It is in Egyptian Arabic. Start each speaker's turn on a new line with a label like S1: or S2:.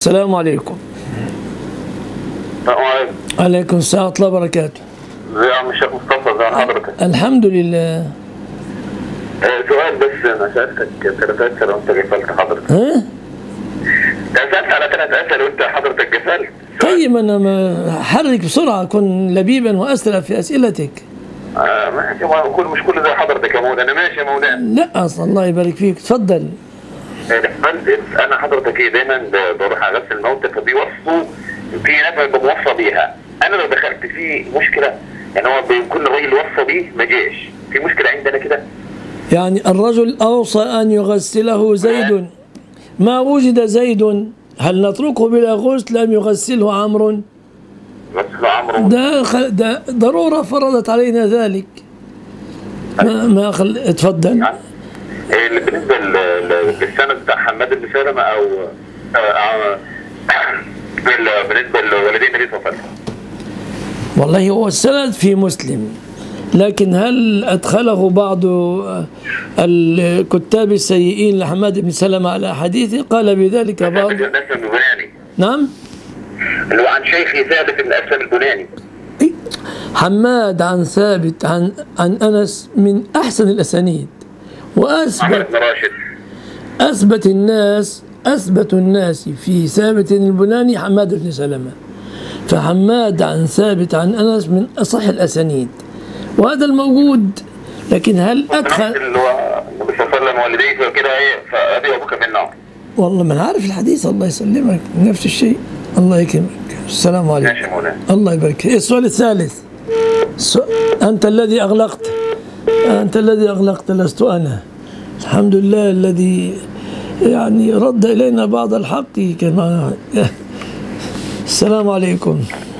S1: السلام عليكم
S2: السلام عليكم
S1: عليكم السلام ورحمة الله وبركاته
S2: ازي يا عم الشيخ مصطفى ازي حضرتك
S1: الحمد لله
S2: آه، سؤال بس انا سالتك ثلاث اسئله وانت قفلت حضرتك
S1: ها
S2: سالت على ثلاث اسئله وانت حضرتك قفلت
S1: طيب أنا ما حرك بسرعة كن لبيبا وأسرع في أسئلتك
S2: آه ماشي ما كل مش كل زي حضرتك يا مولانا ماشي يا مولانا
S1: لا أصلا الله يبارك فيك تفضل
S2: آه، بس انا حضرتك ايه دايما ب- بروح اغسل الموتى فبيوصوا في ناس ببقى موصى بيها انا لو دخلت في مشكله يعني هو بيكون الراجل وصى بيه ما جاش في مشكله عندنا كده
S1: يعني الرجل أوصى أن يغسله زيد ما وجد زيد هل نتركه بلا غسل أم يغسله عمرو
S2: بس لو عمرو
S1: ده, خ... ده ضرورة فرضت علينا ذلك ما ما خل... اتفضل
S2: يعني آه، اللي بالنسبه ل- ل- للسند بتاع حماد بن سلمه او آه، آه، بال- بالنسبه لوالدين النبي صلى الله عليه وسلم
S1: والله هو السند في مسلم لكن هل أدخله بعض الكتاب السيئين لحماد بن سلمة على حديثه قال بذلك بعض
S2: ثابت بن اسلم البناني
S1: نعم
S2: اللي هو عن شيخي ثابت بن اسلم البناني
S1: إيه؟ حماد عن ثابت عن عن أنس من أحسن الأسانيد
S2: عمر
S1: وأثبت
S2: بن راشد
S1: أثبت الناس أثبت الناس في ثابت البناني حماد بن سلمة فحماد عن ثابت عن أنس من أصح الأسانيد وهذا الموجود لكن هل
S2: نفس
S1: أدخل
S2: اللي هو النبي صلى الله عليه وسلم والديه وكده ايه فابي وابوك في النار
S1: والله ما أنا عارف الحديث الله يسلمك نفس الشيء الله يكرمك السلام عليكم
S2: ماشي يا مولانا
S1: الله يبارك فيك. السؤال الثالث السؤ- أنت الذي أغلقت أنت الذي أغلقت لست أنا الحمد لله الذي يعني رد إلينا بعض الحق كما السلام عليكم